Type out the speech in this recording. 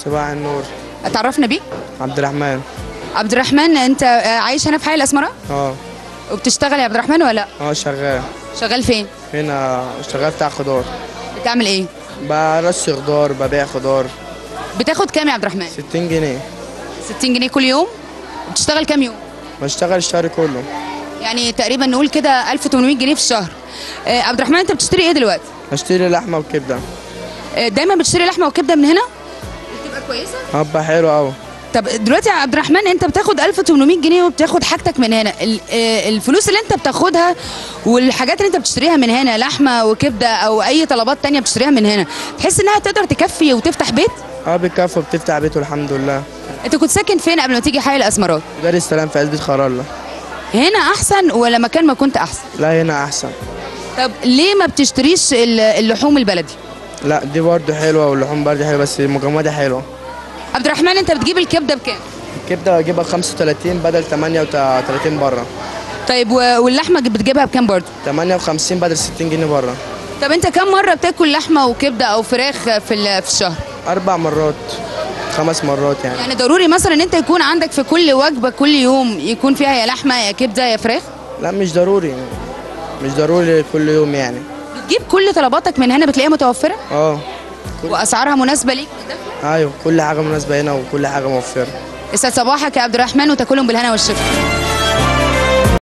صباح النور اتعرفنا بيك عبد الرحمن عبد الرحمن انت آه، عايش هنا في حي الاسمراء اه وبتشتغل يا عبد الرحمن ولا لا اه شغال شغال فين هنا شغال بتاع خضار بتعمل ايه برص خضار ببيع خضار بتاخد كام يا عبد الرحمن 60 جنيه 60 جنيه كل يوم بتشتغل كام يوم بشتغل الشهر كله يعني تقريبا نقول كده 1800 جنيه في الشهر آه، عبد الرحمن انت بتشتري ايه دلوقتي بشتري لحمه وكبده آه، دايما بتشتري لحمه وكبده من هنا بتبقى كويسه هبقى حلو قوي طب دلوقتي يا عبد الرحمن انت بتاخد 1800 جنيه وبتاخد حاجتك من هنا ال- آه، الفلوس اللي انت بتاخدها والحاجات اللي انت بتشتريها من هنا لحمه وكبده او اي طلبات تانية بتشتريها من هنا تحس انها تقدر تكفي وتفتح بيت اه بكفي وبتفتح بيته الحمد لله انت كنت ساكن فين قبل ما تيجي حي الاسمرات دار السلام في عزبة خرالة هنا احسن ولا مكان ما كنت احسن لا هنا احسن طب ليه ما بتشتريش ال- اللحوم البلدي لا دي برضه حلوه واللحوم برضه حلوه بس المجمدة حلوه عبد الرحمن انت بتجيب الكبده بكام الكبده بجيبها ب 35 بدل 38 بره طيب و- واللحمه بتجيبها بكام برضه 58 بدل 60 جنيه بره طب انت كم مره بتاكل لحمه وكبده او فراخ في ال- في الشهر اربع مرات خمس مرات يعني يعني ضروري مثلا ان انت يكون عندك في كل وجبه كل يوم يكون فيها يا لحمه يا كبده يا فراخ لا مش ضروري مش ضروري كل يوم يعني بتجيب كل طلباتك من هنا بتلاقيها متوفره اه واسعارها مناسبه ليك ايوه كل حاجه مناسبه هنا وكل حاجه موفره يسعد صباحك يا عبد الرحمن وتاكلهم بالهنا والشفا